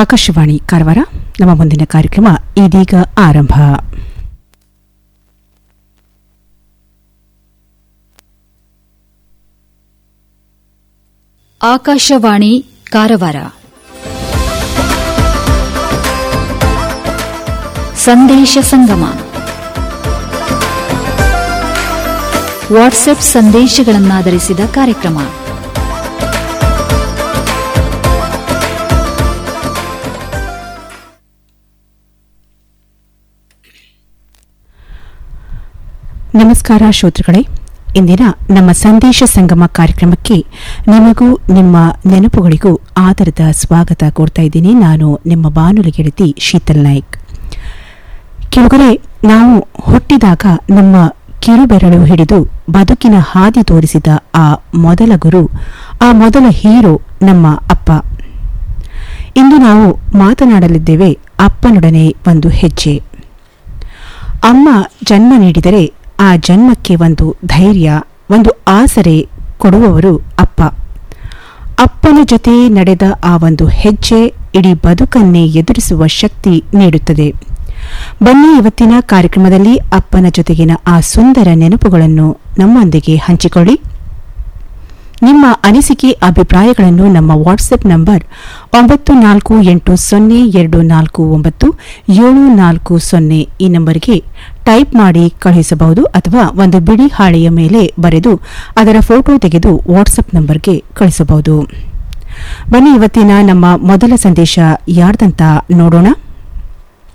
ಆಕಾಶವಾಣಿ ಕಾರವಾರ ನಮ್ಮ ಮುಂದಿನ ಕಾರ್ಯಕ್ರಮ ಇದೀಗ ಆರಂಭ ಆಕಾಶವಾಣಿ ಕಾರವಾರ ಸಂದೇಶ ಸಂಗಮ ವಾಟ್ಸ್ಆಪ್ ಸಂದೇಶಗಳನ್ನಾಧರಿಸಿದ ಕಾರ್ಯಕ್ರಮ ನಮಸ್ಕಾರ ಶ್ರೋತೃಗಳೇ ಇಂದಿನ ನಮ್ಮ ಸಂದೇಶ ಸಂಗಮ ಕಾರ್ಯಕ್ರಮಕ್ಕೆ ನಿಮಗೂ ನಿಮ್ಮ ನೆನಪುಗಳಿಗೂ ಆದರದ ಸ್ವಾಗತ ಕೋರ್ತಾ ಇದ್ದೀನಿ ನಾನು ನಿಮ್ಮ ಬಾನುಲಿ ಗೆಳತಿ ಶೀತಲ್ ನಾಯ್ಕ್ ಕೆಲವರೆ ನಾವು ಹುಟ್ಟಿದಾಗ ನಮ್ಮ ಕಿರುಬೆರಳು ಹಿಡಿದು ಬದುಕಿನ ಹಾದಿ ತೋರಿಸಿದ ಆ ಮೊದಲ ಗುರು ಆ ಮೊದಲ ಹೀರೋ ನಮ್ಮ ಅಪ್ಪ ಇಂದು ನಾವು ಮಾತನಾಡಲಿದ್ದೇವೆ ಅಪ್ಪನೊಡನೆ ಒಂದು ಹೆಜ್ಜೆ ಅಮ್ಮ ಜನ್ಮ ನೀಡಿದರೆ ಆ ಜನ್ಮಕ್ಕೆ ಒಂದು ಧೈರ್ಯ ಒಂದು ಆಸರೆ ಕೊಡುವವರು ಅಪ್ಪ ಅಪ್ಪನ ಜೊತೆ ನಡೆದ ಆ ಒಂದು ಹೆಜ್ಜೆ ಇಡೀ ಬದುಕನ್ನೇ ಎದುರಿಸುವ ಶಕ್ತಿ ನೀಡುತ್ತದೆ ಬನ್ನಿ ಇವತ್ತಿನ ಕಾರ್ಯಕ್ರಮದಲ್ಲಿ ಅಪ್ಪನ ಜೊತೆಗಿನ ಆ ಸುಂದರ ನೆನಪುಗಳನ್ನು ನಮ್ಮೊಂದಿಗೆ ಹಂಚಿಕೊಳ್ಳಿ ನಿಮ್ಮ ಅನಿಸಿಕೆ ಅಭಿಪ್ರಾಯಗಳನ್ನು ನಮ್ಮ ವಾಟ್ಸ್ಆಪ್ ನಂಬರ್ ಒಂಬತ್ತು ನಾಲ್ಕು ಎಂಟು ಸೊನ್ನೆ ಎರಡು ನಾಲ್ಕು ಒಂಬತ್ತು ಏಳು ನಾಲ್ಕು ಸೊನ್ನೆ ಈ ನಂಬರ್ಗೆ ಟೈಪ್ ಮಾಡಿ ಕಳುಹಿಸಬಹುದು ಅಥವಾ ಒಂದು ಬಿಡಿ ಹಾಳೆಯ ಮೇಲೆ ಬರೆದು ಅದರ ಫೋಟೋ ತೆಗೆದು ವಾಟ್ಸ್ಆಪ್ ನಂಬರ್ಗೆ ಕಳಿಸಬಹುದು ಬನ್ನಿ ಇವತ್ತಿನ ನಮ್ಮ ಮೊದಲ ಸಂದೇಶ ಯಾರ್ದಂತ ನೋಡೋಣ